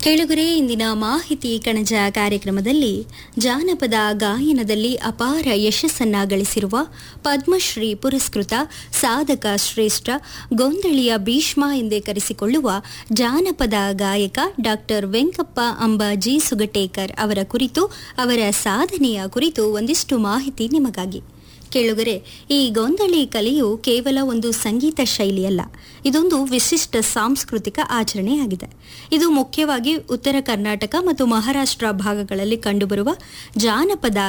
ಕೆಳಗರೆ ಇಂದಿನ ಮಾಹಿತಿ ಕಣಜ ಕಾರ್ಯಕ್ರಮದಲ್ಲಿ ಜಾನಪದ ಗಾಯನದಲ್ಲಿ ಅಪಾರ ಯಶಸ್ಸನ್ನ ಗಳಿಸಿರುವ ಪದ್ಮಶ್ರೀ ಪುರಸ್ಕೃತ ಸಾಧಕ ಶ್ರೇಷ್ಠ ಗೊಂದಳಿಯ ಭೀಷ್ಮ ಎಂದೇ ಕರೆಸಿಕೊಳ್ಳುವ ಜಾನಪದ ಗಾಯಕ ಡಾಕ್ಟರ್ ವೆಂಕಪ್ಪ ಅಂಬಾಜಿ ಸುಗಟೇಕರ್ ಅವರ ಕುರಿತು ಅವರ ಸಾಧನೆಯ ಕುರಿತು ಒಂದಿಷ್ಟು ಮಾಹಿತಿ ನಿಮಗಾಗಿ ಕೇಳುಗರೆ ಈ ಗೊಂದಳಿ ಕಲೆಯು ಕೇವಲ ಒಂದು ಸಂಗೀತ ಶೈಲಿಯಲ್ಲ ಇದೊಂದು ವಿಶಿಷ್ಟ ಸಾಂಸ್ಕೃತಿಕ ಆಚರಣೆಯಾಗಿದೆ ಇದು ಮುಖ್ಯವಾಗಿ ಉತ್ತರ ಕರ್ನಾಟಕ ಮತ್ತು ಮಹಾರಾಷ್ಟ್ರ ಭಾಗಗಳಲ್ಲಿ ಕಂಡುಬರುವ ಜಾನಪದ